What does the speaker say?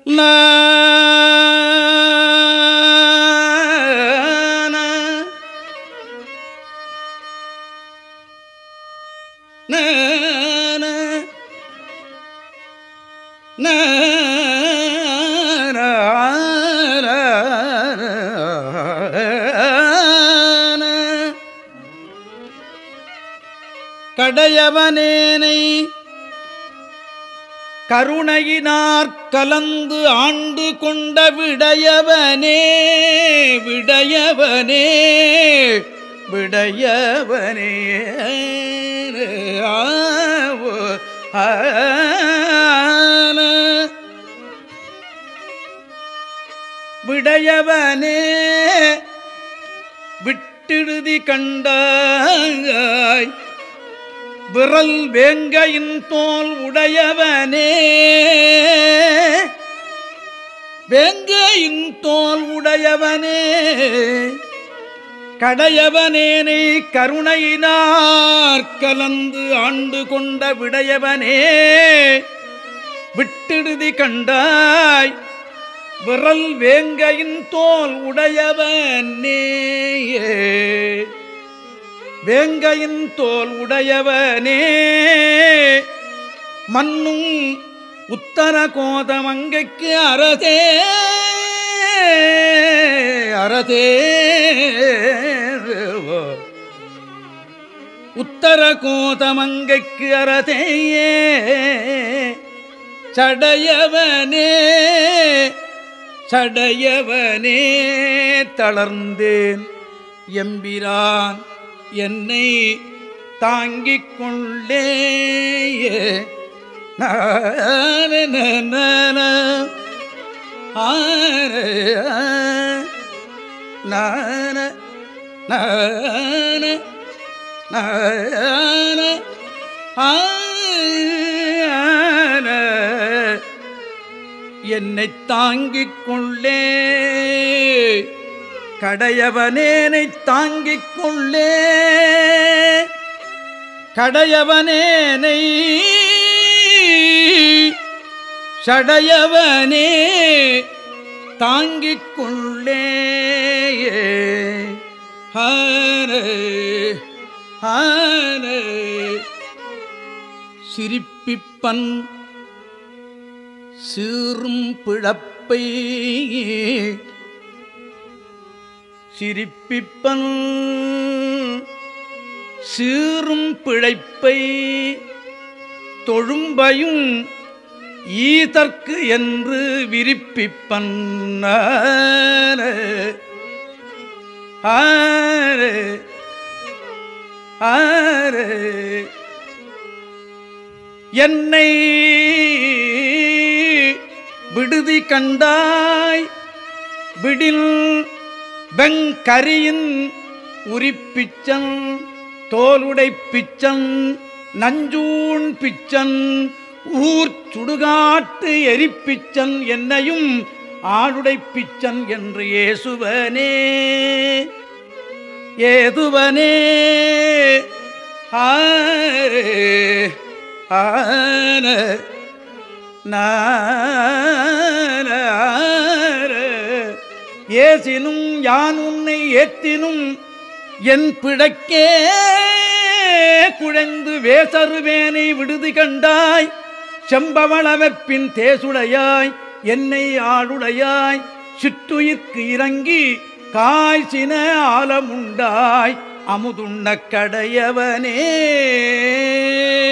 கடையவனேனை கருணையினார் கலந்து ஆண்டு கொண்ட விடையவனே விடையவனே விடையவனே ஆவோ, ஆன. விடையவனே விட்டிடுதி கண்டாய் விரல் வேங்கையின் தோல் உடையவனே வேங்கையின் தோல் உடையவனே கடையவனேனை கருணையினார் கலந்து ஆண்டு கொண்ட விடையவனே விட்டிடுதி கண்டாய் விரல் வேங்கையின் தோல் உடையவனே வேங்கையின் தோல் உடையவனே மண்ணும் உத்தர கோதமங்கைக்கு அரதே அரதே உத்தர கோதமங்கைக்கு அரதேயே சடையவனே சடையவனே தளர்ந்தேன் எம்பிரான் என்னை தாங்கிக் கொள்ளே நான நான ஆன நான நான நான ஆன என்னை தாங்கிக் கொள்ளே கடையவனேனை தாங்கிக் கொள்ளே கடையவனேனை சடையவனே தாங்கிக் கொள்ளே ஹாரே ஹாரே சிரிப்பிப்பன் சீரும் பிழப்பை சிரிப்பிப்பன் சீரும் பிழைப்பை தொழும்பையும் ஈதற்கு என்று விரிப்பிப்பன் ஆரே, ஆரே, ஆரே. என்னை விடுதி கண்டாய் விடில் வெங்கரியின் உரிப்பிச்சன் தோலுடை பிச்சன் நஞ்சூன் பிச்சன் ஊர் சுடுகாட்டு எரிப்பிச்சன் என்னையும் ஆளுடை பிச்சன் என்று ஏசுவனே ஏதுவனே ஆரே ஆன நார ஏசினும் யான் உன்னை ஏத்தினும் என் பிழைக்கே குழைந்து வேசருவேனை விடுதி கண்டாய் செம்பவளவற்பின் தேசுடையாய் என்னை ஆளுடையாய் சிற்றுயிர்க்கு இறங்கி காய்ச்சின ஆலமுண்டாய் அமுதுண்ண கடையவனே